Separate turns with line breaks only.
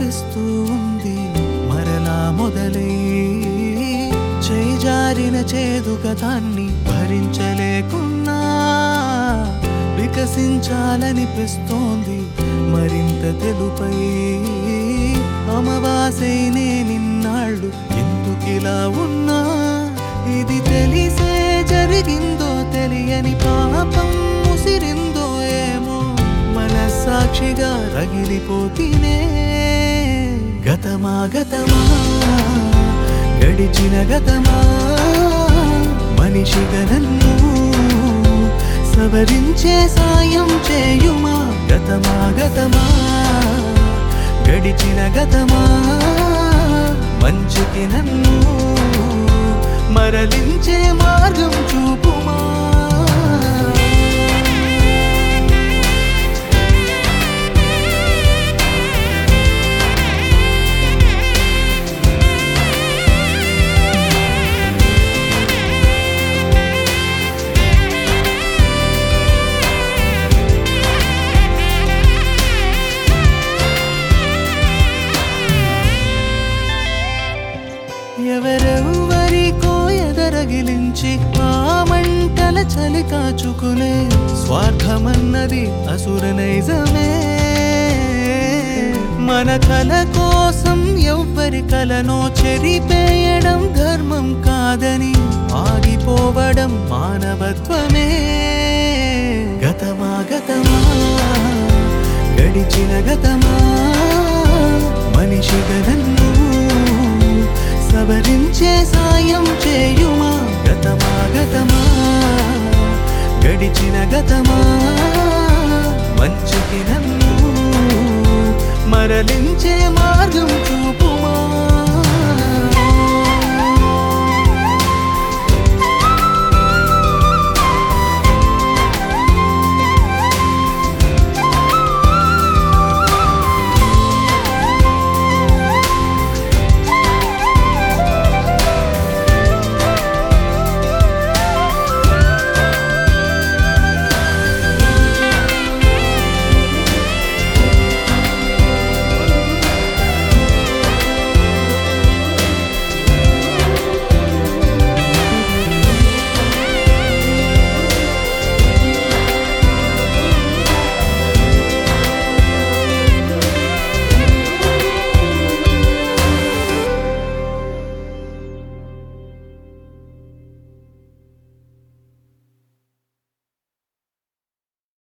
తెస్తూ ఉంది మరలా మొదలై చేజారిన చేదు గతాన్ని భరించలేకున్నా వికసించాలనిపిస్తోంది మరింత తెలుపై అమవాసైనే నిన్నాళ్ళు ఎందుకిలా ఉన్నా ఇది తెలిసే జరిగిందో తెలియని పాపం ముసిరిందో ఏమో మనస్సాక్షిగా రగిలిపోతీనే గతమా గతమా గడిచిన గతమా మనిషిగా నన్ను సవరించే సాయం చేయుమా గతమా గతమా గడిచిన గతమా మంచికి నన్ను మరలించే మార్గం చూపుమా ఎవరెవ్వరికో ఎదరగిలించి ఆ మంటల చలి కాచుకునే స్వార్థమన్నది అసుర నైజమే మన కల కోసం ఎవ్వరి కలనో చెరిపేయడం ధర్మం కాదని ఆగిపోవడం మానవత్వమే గతమా గతమా గడిచిన గతమా మనిషిగా నన్ను సవరించే సాయం చేయుమా గతమా గతమా గడిచిన గతమా మంచికి నన్ను మరలించే మార్గం చూపుమా